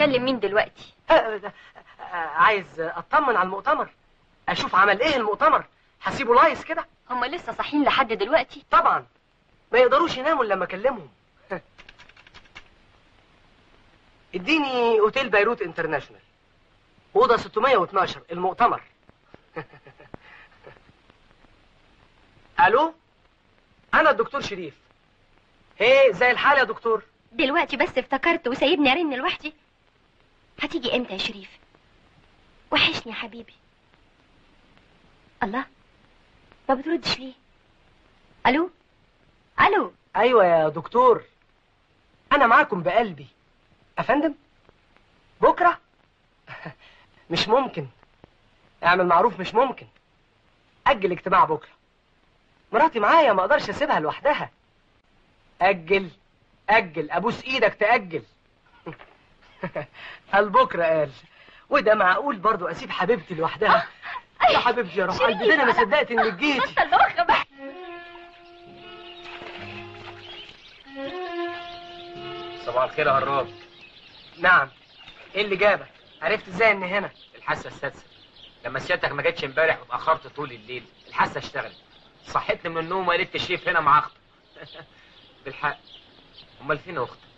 بتكلم مين دلوقتي آه، آه، آه، عايز اطمن على المؤتمر اشوف عمل ايه المؤتمر هسيبه لايس كده هم لسه صاحيين لحد دلوقتي طبعا ما يقدروش يناموا الا لما اكلمهم اديني اوتيل بيروت انترناشونال اوضه 612 المؤتمر الو انا الدكتور شريف ايه زي الحال يا دكتور دلوقتي بس افتكرت وسايبني ارن لوحدي هتيجي امتى يا شريف وحشني يا حبيبي الله ما بتردش ليه الو الو ايوه يا دكتور انا معاكم بقلبي افندم بكره مش ممكن اعمل معروف مش ممكن اجل اجتماع بكره مراتي معايا ما اقدرش اسيبها لوحدها اجل اجل ابوس ايدك تاجل قال بكره قال وده معقول برضو اسيب حبيبتي لوحدها يا حبيبتي يا روح قلبي ده انا ما صدقت انك جيتي الله بقى صباح الخير يا هراب نعم ايه اللي جابك عرفت ازاي ان هنا الحاسه السادسه لما سيادتك ما جاتش امبارح واتاخرت طول الليل الحاسه اشتغلت صحتني من النوم وقالت تشريف هنا مع اختك بالحق امال فين اختك